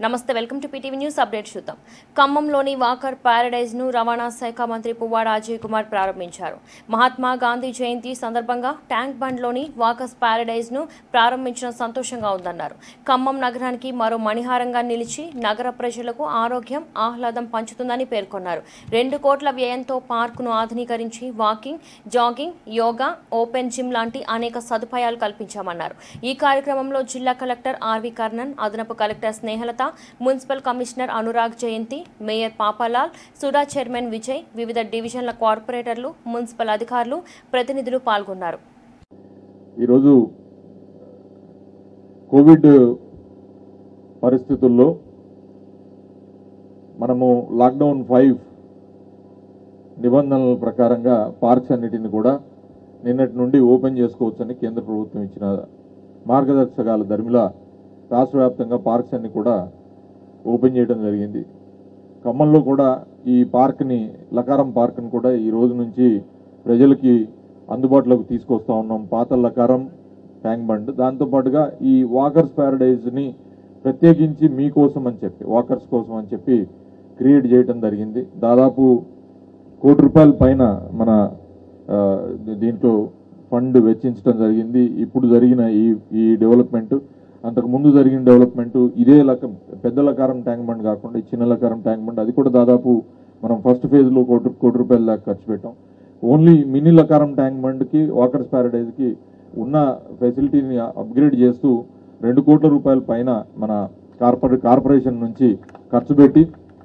నమస్తే welcome to PTV news update చూద్దాం ఖమ్మంలోని వాకర్ ప్యారడైజ్ ను రవాణా శాఖ మంత్రి పువ్వాడ అజయ్ కుమార్ ప్రారంభించారు మహాత్మా గాంధీ జయంతి సందర్భంగా ట్యాంక్ బండ్లోని వాకర్స్ ప్యారడైజ్ ను ప్రారంభించడం సంతోషంగా ఉందన్నారు ఖమ్మం నగరానికి మరో మణిహారంగా నిలిచి నగర ప్రజలకు ఆరోగ్యం ఆహ్లాదం పంచుతుందని పేర్కొన్నారు రెండు కోట్ల వ్యయంతో పార్కును ఆధునీకరించి walking jogging yoga open gym లాంటి అనేక సదుపాయాలు కల్పించామన్నారు ఈ కార్యక్రమంలో జిల్లా కలెక్టర్ ఆర్వి కర్ణన్ అదనపు collector Snehalatha municipal commissioner Anurag Jayanthi mayor Papalal SUDA chairman Vijay వివిధ డివిజన్ల కార్పొరేటర్లు మున్సిపల్ అధికారులు ప్రతినిధులు పాల్గొన్నారు ఈరోజు కోవిడ్ పరిస్థితుల్లో మనము లాక్డౌన్ ఫైవ్ నిబంధనల ప్రకారంగా పార్క్స్ అన్నిటిని కూడా నిన్నటి నుండి ఓపెన్ చేసుకోవచ్చని కేంద్ర ప్రభుత్వం ఇచ్చిన మార్గదర్శకాల ధర్మిలా రాష్ట్ర వ్యాప్తంగా పార్క్స్ అన్ని కూడా ఓపెన్ చేయడం జరిగింది ఖమ్మంలో కూడా ఈ పార్క్ని లకారం పార్క్ని కూడా ఈ రోజు నుంచి ప్రజలకి అందుబాటులోకి తీసుకొస్తా ఉన్నాం పాత లకారం ట్యాంక్ బండ్ దాంతోపాటుగా ఈ వాకర్స్ ప్యారడైజ్ని ప్రత్యేకించి మీకోసం అని చెప్పి వాకర్స్ కోసం అని చెప్పి క్రియేట్ చేయడం జరిగింది దాదాపు కోటి రూపాయల పైన మన ఆ, దీంట్లో ఫండ్ వెచ్చించడం జరిగింది ఇప్పుడు జరిగిన ఈ ఈ డెవలప్మెంట్ అంతకు ముందు జరిగిన డెవలప్మెంట్ ఇదే లకం పెద్ద లకారం ట్యాంక్ బండ్ కాకుండా ఈ చిన్న లకారం ట్యాంక్ బండ్ అది కూడా దాదాపు మనం ఫస్ట్ ఫేజ్ లో కోటి కోటి రూపాయల దాకా ఖర్చు పెట్టాం only mini Lakaram tank bund కి వాకర్స్ ప్యారడైజ్ కి ఉన్న ఫెసిలిటీని అప్గ్రేడ్ చేస్తూ రెండు కోట్ల రూపాయల పైన మన కార్పొరే కార్పొరేషన్ నుంచి ఖర్చు పెట్టి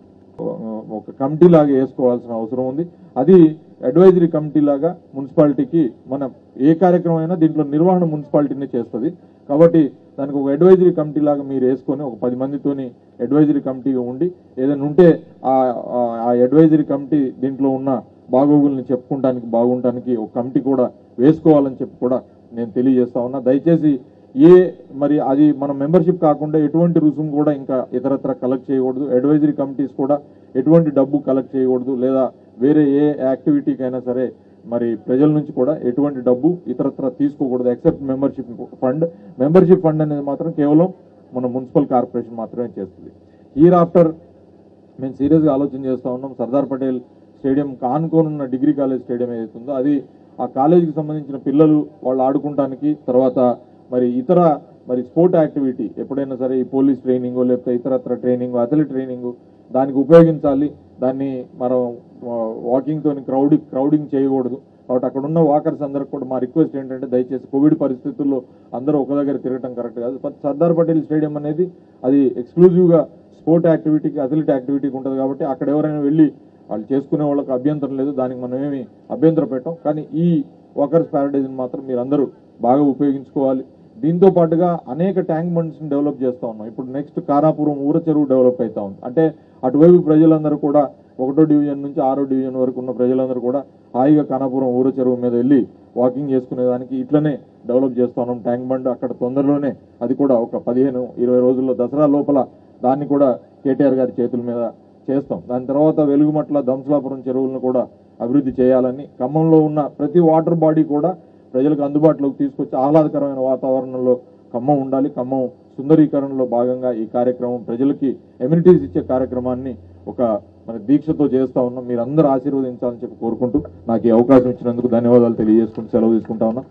ఒక కమిటీ లాగా వేసుకోవాల్సిన అవసరం ఉంది అది అడ్వైజరీ కమిటీ లాగా మున్సిపాలిటీకి మనం ఏ కార్యక్రమం అయినా దీంట్లో నిర్వహణ మున్సిపాలిటీనే చేస్తుంది కాబట్టి దానికి ఒక అడ్వైజరీ కమిటీ లాగా మీరు వేసుకొని ఒక పది మందితోని అడ్వైజరీ కమిటీగా ఉండి ఏదైనా ఉంటే ఆ ఆ- ఆ అడ్వైజరీ కమిటీ దీంట్లో ఉన్న బాగోగుల్ని చెప్పుకుంటానికి బాగుంటానికి ఒక కమిటీ కూడా వేసుకోవాలని చెప్పి కూడా నేను తెలియజేస్తా ఉన్నా దయచేసి ఏ మరి అది మన మెంబర్షిప్ కాకుండా ఎటువంటి రుసుము కూడా ఇంకా ఇతరత్ర కలెక్ట్ చేయకూడదు అడ్వైజరీ కమిటీస్ కూడా ఎటువంటి డబ్బు కలెక్ట్ చేయకూడదు లేదా వేరే ఏ యాక్టివిటీకైనా సరే మరి ప్రజల నుంచి కూడా ఎటువంటి డబ్బు ఇతరత్ర తీసుకోకూడదు except membership fund membership fund అనేది మాత్రం కేవలం మన మున్సిపల్ కార్పొరేషన్ మాత్రమే చేస్తుంది హీర్ ఆఫ్టర్ మేము సీరియస్గా ఆలోచన చేస్తా ఉన్నాం సర్దార్ పటేల్ స్టేడియం కానుకోనున్న డిగ్రీ కాలేజ్ స్టేడియం ఏదైతే ఉందో అది ఆ కాలేజీకి సంబంధించిన పిల్లలు వాళ్ళు ఆడుకుంటానికి తర్వాత మరి ఇతర మరి స్పోర్ట్ యాక్టివిటీ ఎప్పుడైనా సరే ఈ పోలీస్ ట్రైనింగ్ లేకపోతే ఇతరత్ర ట్రైనింగ్ అథ్లెట్ ట్రైనింగ్ దానికి ఉపయోగించాలి దాన్ని మనం వాకింగ్ తోని క్రౌడ్ క్రౌడింగ్ చేయకూడదు కాబట్టి అక్కడ ఉన్న వాకర్స్ అందరికి కూడా మా రిక్వెస్ట్ ఏంటంటే దయచేసి కోవిడ్ పరిస్థితుల్లో అందరూ ఒక దగ్గర తిరగటం కరెక్ట్ కాదు బట్ సర్దార్ పటేల్ స్టేడియం అనేది అది ఎక్స్క్లూజివ్ గా స్పోర్ట్ యాక్టివిటీకి అథ్లెట్ యాక్టివిటీకి ఉంటుంది కాబట్టి అక్కడ ఎవరైనా వెళ్ళి వాళ్ళు చేసుకునే వాళ్ళకి అభ్యంతరం లేదు దానికి మనం ఏమి అభ్యంతరం పెట్టాం కానీ ఈ వాకర్స్ ప్యారడైజ్ మాత్రం మీరు అందరూ బాగా ఉపయోగించుకోవాలి దీంతో పాటుగా అనేక ట్యాంక్ బండ్స్ డెవలప్ చేస్తా ఉన్నాం ఇప్పుడు నెక్స్ట్ కారాపురం ఊర చెరువు డెవలప్ అవుతా ఉంది అంటే అటువైపు ప్రజలందరూ కూడా ఒకటో డివిజన్ నుంచి ఆరో డివిజన్ వరకు ఉన్న ప్రజలందరూ కూడా హాయిగా కానాపురం ఊర చెరువు మీద వెళ్ళి వాకింగ్ చేసుకునేదానికి ఇట్లనే డెవలప్ చేస్తా ఉన్నాం ట్యాంక్ బండ్ అక్కడ తొందరలోనే అది కూడా ఒక పదిహేను ఇరవై రోజుల్లో దసరా లోపల దాన్ని కూడా కేటీఆర్ గారి చేతుల మీద చేస్తాం దాని తర్వాత వెలుగుమట్ల దంసలాపురం చెరువులను కూడా అభివృద్ధి చేయాలని ఖమ్మంలో ఉన్న ప్రతి వాటర్ బాడీ కూడా ప్రజలకు అందుబాటులోకి తీసుకొచ్చి ఆహ్లాదకరమైన వాతావరణంలో ఖమ్మం ఉండాలి ఖమ్మం సుందరీకరణలో భాగంగా ఈ కార్యక్రమం ప్రజలకి ఎమ్యూనిటీస్ ఇచ్చే కార్యక్రమాన్ని ఒక మన దీక్షతో చేస్తా ఉన్నాం మీరు అందరూ ఆశీర్వదించాలని చెప్పి కోరుకుంటూ నాకు ఈ అవకాశం ఇచ్చినందుకు ధన్యవాదాలు తెలియజేసుకుంటూ సెలవు తీసుకుంటా ఉన్నా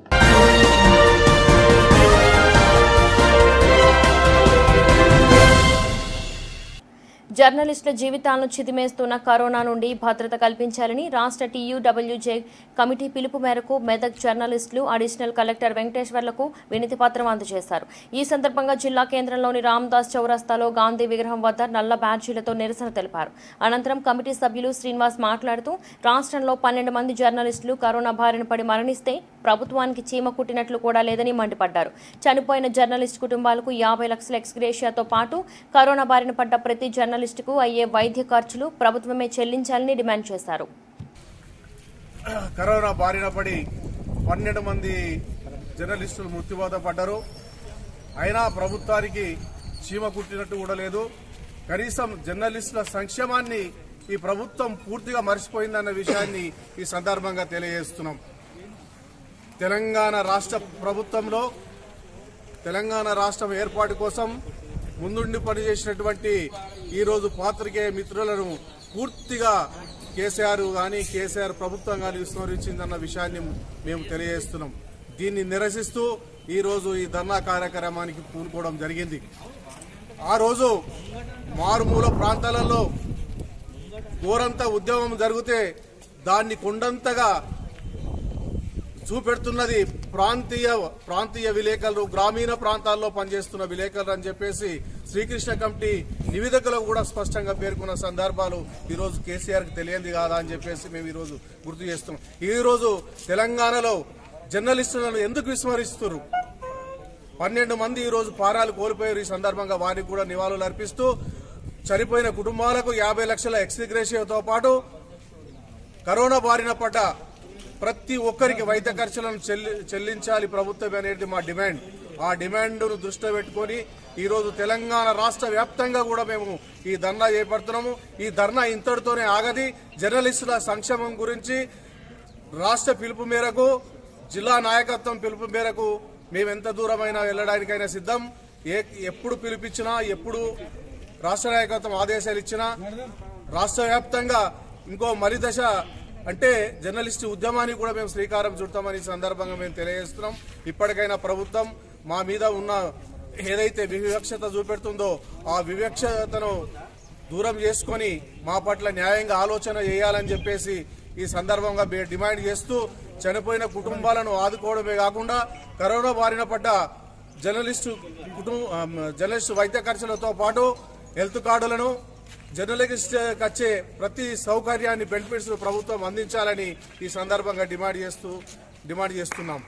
జర్నలిస్టుల జీవితాలను చిదిమేస్తున్న కరోనా నుండి భద్రత కల్పించాలని రాష్ట్ర టీయూడబ్ల్యూజే కమిటీ పిలుపు మేరకు మెదక్ జర్నలిస్టులు అడిషనల్ కలెక్టర్ వెంకటేశ్వర్లకు వినతి పత్రం అందజేశారు ఈ సందర్భంగా జిల్లా కేంద్రంలోని రామదాస్ చౌరస్తాలో గాంధీ విగ్రహం వద్ద నల్ల బ్యాడ్జీలతో నిరసన తెలిపారు అనంతరం కమిటీ సభ్యులు శ్రీనివాస్ మాట్లాడుతూ రాష్ట్రంలో పన్నెండు మంది జర్నలిస్టులు కరోనా బారిన పడి మరణిస్తే ప్రభుత్వానికి చీమ కుట్టినట్లు కూడా లేదని మండిపడ్డారు చనిపోయిన జర్నలిస్ట్ కుటుంబాలకు యాభై లక్షల ఎక్స్గ్రేషియాతో పాటు కరోనా బారిన పడ్డ ప్రతి జర్నలిస్టుకు అయ్యే వైద్య ఖర్చులు ప్రభుత్వమే చెల్లించాలని డిమాండ్ చేశారు కరోనా బారిన పడి పన్నెండు మంది జర్నలిస్టులు మృత్యువాత పడ్డారు అయినా ప్రభుత్వానికి చీమ కుట్టినట్టు కూడా లేదు కనీసం జర్నలిస్టుల సంక్షేమాన్ని ఈ ప్రభుత్వం పూర్తిగా మర్చిపోయిందన్న విషయాన్ని ఈ సందర్భంగా తెలియజేస్తున్నాం తెలంగాణ రాష్ట్ర ప్రభుత్వంలో తెలంగాణ రాష్ట్రం ఏర్పాటు కోసం ముందుండి పనిచేసినటువంటి ఈరోజు పాత్రికేయ మిత్రులను పూర్తిగా కేసీఆర్ కానీ కేసీఆర్ ప్రభుత్వం కానీ విస్మరించిందన్న విషయాన్ని మేము తెలియజేస్తున్నాం దీన్ని నిరసిస్తూ ఈరోజు ఈ ధర్నా కార్యక్రమానికి పూనుకోవడం జరిగింది ఆ రోజు మారుమూల ప్రాంతాలలో ఘోరంత ఉద్యమం జరిగితే దాన్ని కొండంతగా చూపెడుతున్నది ప్రాంతీయ ప్రాంతీయ విలేకరులు గ్రామీణ ప్రాంతాల్లో పనిచేస్తున్న విలేకరులు అని చెప్పేసి శ్రీకృష్ణ కమిటీ నివేదికలో కూడా స్పష్టంగా పేర్కొన్న సందర్భాలు ఈ రోజు కేసీఆర్ కి తెలియంది కాదా అని చెప్పేసి మేము ఈ రోజు గుర్తు చేస్తున్నాం ఈ రోజు తెలంగాణలో జర్నలిస్టులను ఎందుకు విస్మరిస్తున్నారు పన్నెండు మంది ఈ రోజు పారాలు కోల్పోయారు ఈ సందర్భంగా వారికి కూడా నివాళులు అర్పిస్తూ చనిపోయిన కుటుంబాలకు యాభై లక్షల ఎక్స్గ్రేషియోతో పాటు కరోనా బారిన పడ్డ ప్రతి ఒక్కరికి వైద్య ఖర్చులను చెల్లి- చెల్లించాలి ప్రభుత్వం అనేది మా డిమాండ్ ఆ డిమాండ్ను దృష్టిలో పెట్టుకొని ఈ రోజు తెలంగాణ రాష్ట్ర వ్యాప్తంగా కూడా మేము ఈ ధర్నా చేపడుతున్నాము ఈ ధర్నా ఇంతటితోనే ఆగది జర్నలిస్టుల సంక్షేమం గురించి రాష్ట్ర పిలుపు మేరకు జిల్లా నాయకత్వం పిలుపు మేరకు మేము ఎంత దూరమైనా వెళ్ళడానికైనా సిద్ధం ఏ ఎప్పుడు పిలిపించినా ఎప్పుడు రాష్ట్ర నాయకత్వం ఆదేశాలు ఇచ్చినా రాష్ట్ర వ్యాప్తంగా ఇంకో మరి దశ అంటే జర్నలిస్టు ఉద్యమానికి కూడా మేము శ్రీకారం చుడతామని ఈ సందర్భంగా మేము తెలియజేస్తున్నాం ఇప్పటికైనా ప్రభుత్వం మా మీద ఉన్న ఏదైతే వివక్షత చూపెడుతుందో ఆ వివక్షతను దూరం చేసుకొని మా పట్ల న్యాయంగా ఆలోచన చేయాలని చెప్పేసి ఈ సందర్భంగా బే- డిమాండ్ చేస్తూ చనిపోయిన కుటుంబాలను ఆదుకోవడమే కాకుండా కరోనా బారిన పడ్డ జర్నలిస్టు కుటుంబ జర్నలిస్టు వైద్య ఖర్చులతో పాటు హెల్త్ కార్డులను జర్నలిస్ట్ వచ్చే ప్రతి సౌకర్యాన్ని బెనిఫిట్స్ ప్రభుత్వం అందించాలని ఈ సందర్భంగా డిమాండ్ చేస్తూ డిమాండ్ చేస్తున్నాం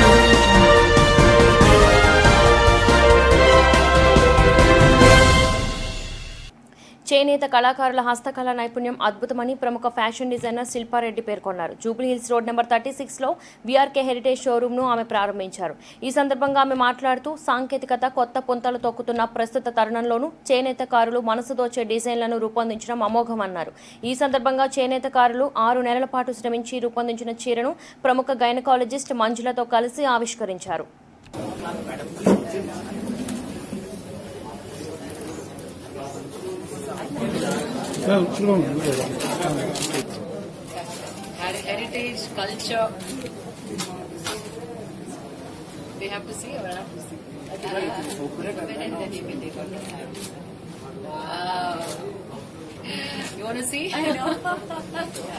చేనేత కళాకారుల హస్తకళ నైపుణ్యం అద్భుతమని ప్రముఖ ఫ్యాషన్ డిజైనర్ శిల్పారెడ్డి పేర్కొన్నారు Jubilee Hills road number thirty సిక్స్లో బీఆర్కే హెరిటేజ్ షోరూమ్ను ఆమె ప్రారంభించారు ఈ సందర్భంగా ఆమె మాట్లాడుతూ సాంకేతికత కొత్త పుంతలు తొక్కుతున్న ప్రస్తుత తరుణంలోనూ చేనేతకారులు మనసు దోచే డిజైన్లను రూపొందించడం అమోఘమన్నారు ఈ సందర్భంగా చేనేతకారులు ఆరు నెలల పాటు శ్రమించి రూపొందించిన చీరను ప్రముఖ గైనకాలజిస్ట్ మంజులతో కలిసి ఆవిష్కరించారు Her- heritage, culture. They have to see or I have to see? Open it and then you can take out. Wow. You want to see? I know.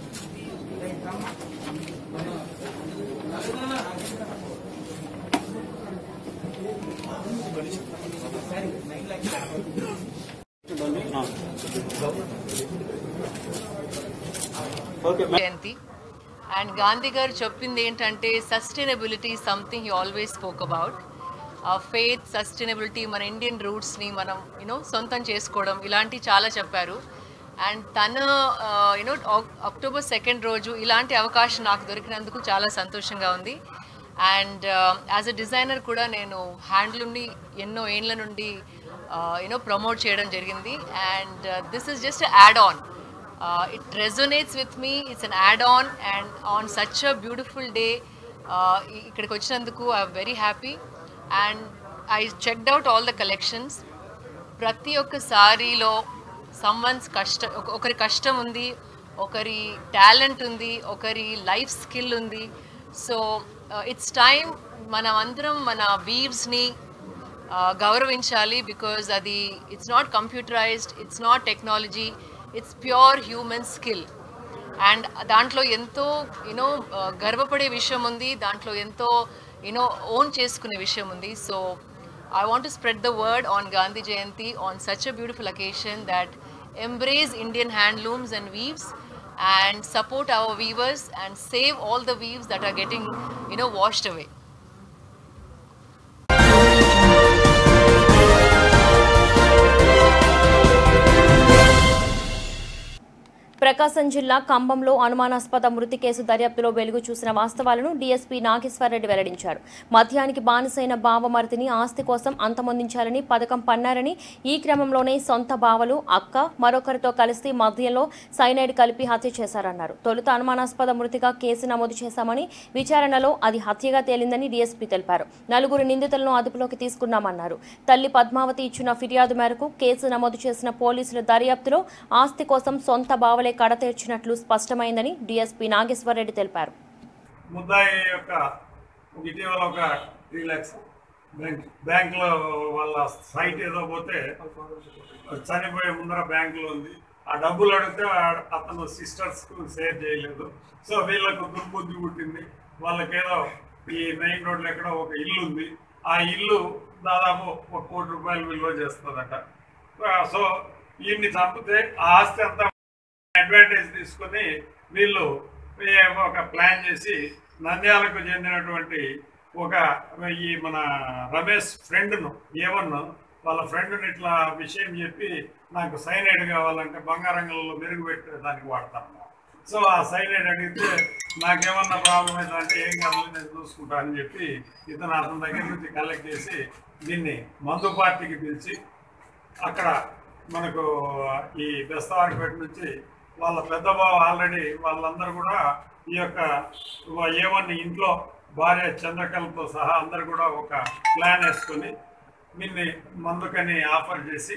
Jayanthi and Gandhi garu చెప్పింది ఏంటంటే sustainability something you always spoke about faith sustainability మన Indian రూట్స్ని మనం you know సొంతం చేసుకోవడం ఇలాంటివి చాలా చెప్పారు అండ్ తన యూనో అక్టోబర్ సెకండ్ రోజు ఇలాంటి అవకాశం నాకు దొరికినందుకు చాలా సంతోషంగా ఉంది అండ్ యాజ్ అ డిజైనర్ కూడా నేను హ్యాండ్లూమ్ని ఎన్నో ఏండ్ల నుండి యూనో ప్రమోట్ చేయడం జరిగింది and this is just add on uh, it resonates with me it's an add-on and on such a beautiful day uh, ఇక్కడికి వచ్చినందుకు I'm very happy and I checked out all the collections ప్రతి ఒక్క సారీలో someone's కష్టం ఒక- ఒకరి కష్టం ఉంది ఒకరి టాలెంట్ ఉంది ఒకరి లైఫ్ స్కిల్ ఉంది సో ఇట్స్ టైం మనం అందరం మన వీవ్స్ని గౌరవించాలి బికాజ్ అది it's not computerised it's not technology it's pure human skill and దాంట్లో ఎంతో యూనో గర్వపడే విషయం ఉంది దాంట్లో ఎంతో యూనో ఓన్ చేసుకునే విషయం ఉంది so I want to spread the word on Gandhi Jayanthi on such a beautiful occasion that embrace Indian handlooms and weaves and support our weavers and save all the weaves that are getting you know washed away Prakasam జిల్లా కంబంలో అనుమానాస్పద మృతి case దర్యాప్తులో వెలుగు చూసిన వాస్తవాలను DSP Nageswara Reddy వెల్లడించారు మద్యానికి బానిసైన బావమరిదిని ఆస్తి కోసం అంతమొందించాలని పథకం పన్నారని ఈ క్రమంలోనే సొంత బావలు అక్క మరొకరితో కలిసి మద్యంలో సైనైడ్ కలిపి హత్య చేశారన్నారు తొలుత అనుమానాస్పద మృతిగా కేసు నమోదు చేశామని విచారణలో అది హత్యగా తేలిందని డీఎస్పీ తెలిపారు నలుగురు నిందితులను అదుపులోకి తీసుకున్నామన్నారు తల్లి పద్మావతి ఇచ్చిన ఫిర్యాదు మేరకు కేసు నమోదు చేసిన పోలీసుల దర్యాప్తులో ఆస్తి కోసం సొంత బావలే కడతీర్చినట్లు స్పష్టమైందని డీఎస్పీ నాగేశ్వరరెడ్డి తెలిపారు ముద్దాయి యొక్క ఇటీవల ఒక త్రీ ల్యాక్స్ బ్యాంక్ బ్యాంకులో వాళ్ళ సైట్ ఏదో పోతే చనిపోయే ముందర బ్యాంకులో ఉంది ఆ డబ్బులు అడిగితే ఆ- అతను సిస్టర్స్ కు షేర్ చేయలేదు సో వీళ్ళకు దుర్బుద్ధి పుట్టింది వాళ్ళకేదో ఈ మెయిన్ రోడ్లో ఎక్కడో ఒక ఇల్లు ఉంది ఆ ఇల్లు దాదాపు ఒక కోటి రూపాయలు విలువ చేస్తుందట ఆ, సో వీడిని చంపితే ఆ ఆస్తి అంతా అడ్వాంటేజ్ తీసుకొని వీళ్ళు ఏ- ఒక ప్లాన్ చేసి నంద్యాలకు చెందినటువంటి ఒక ఈ మన రమేష్ ఫ్రెండ్ను ఏవన్ను వాళ్ళ ఫ్రెండ్ని ఇట్లా విషయం చెప్పి నాకు సైనైడ్ కావాలంటే బంగారంగంలో మెరుగు పెట్టే దానికి వాడతాను సో ఆ సైనైడ్ అడిగితే నాకేమన్నా ప్రాబ్లం అయితే ఏం కావాలి నేను చూసుకుంటా అని చెప్పి ఇతను అతని దగ్గర నుంచి కలెక్ట్ చేసి దీన్ని మందు పార్టీకి పిలిచి అక్కడ మనకు ఈ బెస్తవారిపేట నుంచి వాళ్ళ పెద్ద బావ ఆల్రెడీ వాళ్ళందరూ కూడా ఈ యొక్క ఏమన్నా ఇంట్లో భార్య చంద్రకళతో సహా అందరు కూడా ఒక ప్లాన్ వేసుకొని దీన్ని మందుకని ఆఫర్ చేసి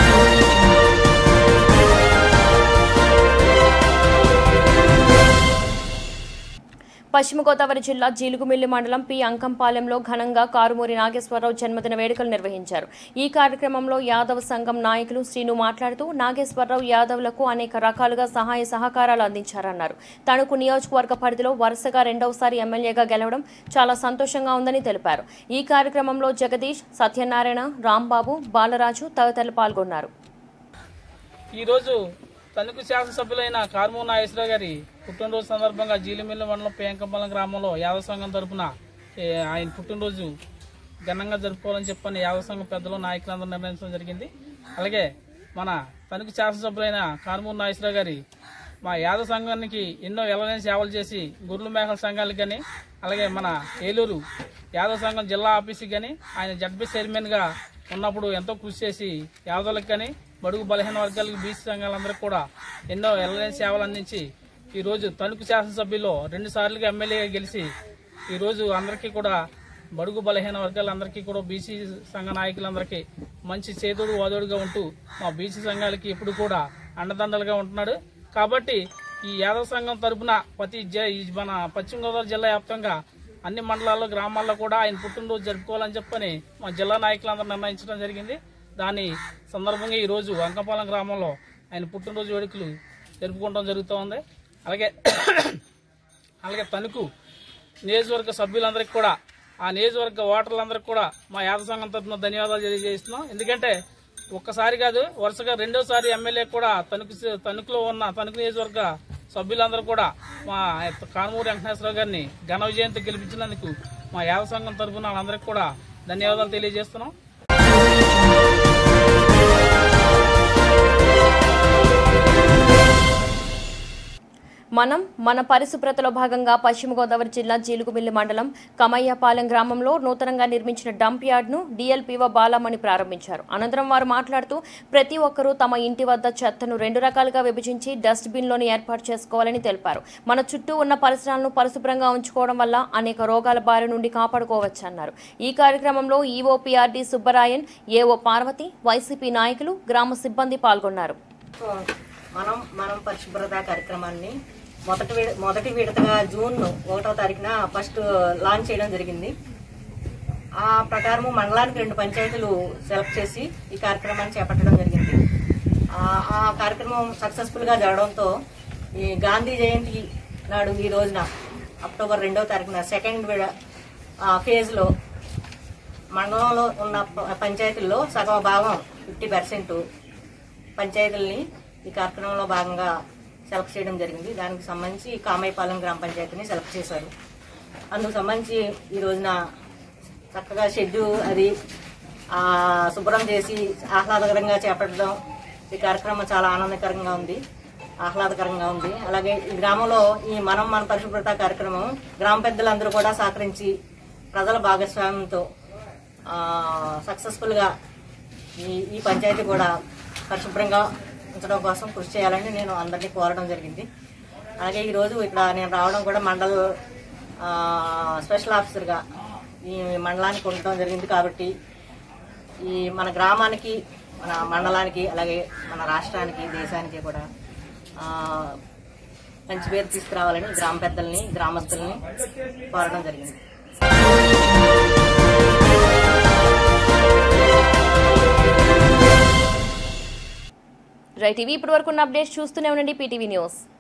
పశ్చిమ గోదావరి జిల్లా జీలుగుమిల్లి మండలం పి అంకంపాలెంలో ఘనంగా కారుమూరి నాగేశ్వరరావు జన్మదిన వేడుకలు నిర్వహించారు ఈ కార్యక్రమంలో యాదవ సంఘం నాయకులు శ్రీను మాట్లాడుతూ నాగేశ్వరరావు యాదవులకు అనేక రకాలుగా సహాయ సహకారాలు అందించారన్నారు తణుకు నియోజకవర్గ పరిధిలో వరుసగా రెండవసారి ఎమ్మెల్యేగా గెలవడం చాలా సంతోషంగా ఉందని తెలిపారు ఈ కార్యక్రమంలో జగదీష్ సత్యనారాయణ రాంబాబు బాలరాజు తదితరులు పాల్గొన్నారు ఈరోజు తణుకు శాసనసభ్యులైన కార్మూ నాగేశ్వరరావు గారి పుట్టినరోజు సందర్భంగా జీలిమిల్లి మండలం పేంకంపల్లం గ్రామంలో యాదవ సంఘం తరపున ఏ, ఆయన పుట్టినరోజు ఘనంగా జరుపుకోవాలని చెప్పని యాదవ సంఘం పెద్దలు నాయకులందరూ నిర్ణయించడం జరిగింది అలాగే మన తణుకు శాసనసభ్యులైన కార్మూర్ నాగేశ్వరరావు గారి మా యాదవ సంఘానికి ఎన్నో ఎలలేని సేవలు చేసి గుర్రెల మేకల సంఘాలకు కానీ అలాగే మన ఏలూరు యాదవ సంఘం జిల్లా ఆఫీస్కి కానీ ఆయన జడ్పీ చైర్మన్గా ఉన్నప్పుడు ఎంతో కృషి చేసి యాదవులకు కానీ బడుగు బలహీన వర్గాలకు బీసీ సంఘాలందరికీ కూడా ఎన్నో ఎలలేని సేవలు అందించి ఈ రోజు తణుకు శాసనసభ్యులో రెండు సార్లుగా ఎమ్మెల్యేగా గెలిచి ఈ రోజు అందరికీ కూడా బడుగు బలహీన వర్గాలందరికీ కూడా బీసీ సంఘ నాయకులందరికీ మంచి చేతుడు వాదోడుగా ఉంటూ మా బీసీ సంఘాలకి ఎప్పుడు కూడా అండదండలుగా ఉంటున్నాడు కాబట్టి ఈ యాదవ సంఘం తరపున ప్రతి జ- ఈ మన పశ్చిమ గోదావరి జిల్లా వ్యాప్తంగా అన్ని మండలాల్లో గ్రామాల్లో కూడా ఆయన పుట్టినరోజు జరుపుకోవాలని చెప్పని మా జిల్లా నాయకులందరూ నిర్ణయించడం జరిగింది దాని సందర్భంగా ఈ రోజు అంకపాలెం గ్రామంలో ఆయన పుట్టినరోజు వేడుకలు జరుపుకోవడం జరుగుతూ ఉంది అలాగే అలాగే తణుకు నియోజకవర్గ సభ్యులందరికీ కూడా ఆ నియోజకవర్గ ఓటర్లందరికీ కూడా మా యాద సంఘం తరఫున ధన్యవాదాలు తెలియజేస్తున్నాం ఎందుకంటే ఒక్కసారి కాదు వరుసగా రెండోసారి ఎమ్మెల్యే కూడా తణుకు తణుకులో ఉన్న తణుకు నియోజకవర్గ సభ్యులందరూ కూడా మా కానమూరి వెంకటేశ్వరరావు గారిని ఘన విజయంతో గెలిపించినందుకు మా యాద సంఘం తరఫున వాళ్ళందరికీ కూడా ధన్యవాదాలు తెలియజేస్తున్నాం మనం మన పరిశుభ్రతలో భాగంగా పశ్చిమ గోదావరి జిల్లా జీలుగుమిల్లి మండలం కమయ్యపాలెం గ్రామంలో నూతనంగా నిర్మించిన డంప్ యార్డ్ను డిఎల్పీఓ బాలమణి ప్రారంభించారు అనంతరం వారు మాట్లాడుతూ ప్రతి ఒక్కరూ తమ ఇంటి వద్ద చెత్తను రెండు రకాలుగా విభజించి డస్ట్ బిన్లోని ఏర్పాటు చేసుకోవాలని తెలిపారు మన చుట్టూ ఉన్న పరిసరాలను పరిశుభ్రంగా ఉంచుకోవడం వల్ల అనేక రోగాల బారి నుండి కాపాడుకోవచ్చన్నారు ఈ కార్యక్రమంలో EOPRD Subbarayan AO Parvathi YCP నాయకులు గ్రామ సిబ్బంది పాల్గొన్నారు మనం మనం పరిశుభ్రత కార్యక్రమాన్ని మొదటి విడ- మొదటి విడతగా జూన్ ఒకటో తారీఖున ఫస్ట్ లాంచ్ చేయడం జరిగింది ఆ ప్రకారము మండలానికి రెండు పంచాయతీలు సెలెక్ట్ చేసి ఈ కార్యక్రమాన్ని చేపట్టడం జరిగింది ఆ- ఆ కార్యక్రమం సక్సెస్ఫుల్ గా జరగడంతో ఈ గాంధీ జయంతి నాడు ఈ రోజున అక్టోబర్ రెండవ తారీఖున సెకండ్ విడ ఫేజ్ లో మండలంలో ఉన్న ప- పంచాయతీల్లో సగం భాగం ఫిఫ్టీ పర్సెంట్ పంచాయతీలని ఈ కార్యక్రమంలో భాగంగా సెలెక్ట్ చేయడం జరిగింది దానికి సంబంధించి కామైపాలెం గ్రామ పంచాయతీని సెలెక్ట్ చేశారు అందుకు సంబంధించి ఈ రోజున చక్కగా షెడ్డు అది ఆ, శుభ్రం చేసి ఆహ్లాదకరంగా చేపట్టడం ఈ కార్యక్రమం చాలా ఆనందకరంగా ఉంది ఆహ్లాదకరంగా ఉంది అలాగే ఈ గ్రామంలో ఈ మనం మన పరిశుభ్రత కార్యక్రమం గ్రామ పెద్దలందరూ కూడా సహకరించి ప్రజల భాగస్వామ్యంతో సక్సెస్ఫుల్ గా ఈ ఈ పంచాయతీ కూడా పరిశుభ్రంగా ఉంచడం కోసం కృషి చేయాలని నేను అందరినీ కోరడం జరిగింది అలాగే ఈరోజు ఇక్కడ నేను రావడం కూడా మండల్ ఆ, స్పెషల్ ఆఫీసర్గా ఈ మండలానికి ఉండడం జరిగింది కాబట్టి ఈ మన గ్రామానికి మన మండలానికి అలాగే మన రాష్ట్రానికి దేశానికి కూడా ఆ, మంచి పేరు తీసుకురావాలని గ్రామ పెద్దల్ని గ్రామస్తుల్ని కోరడం జరిగింది రైట్ ఇవి ఇప్పటి వరకు ఉన్న అప్డేట్స్ చూస్తూనే ఉండండి పీటీవీ న్యూస్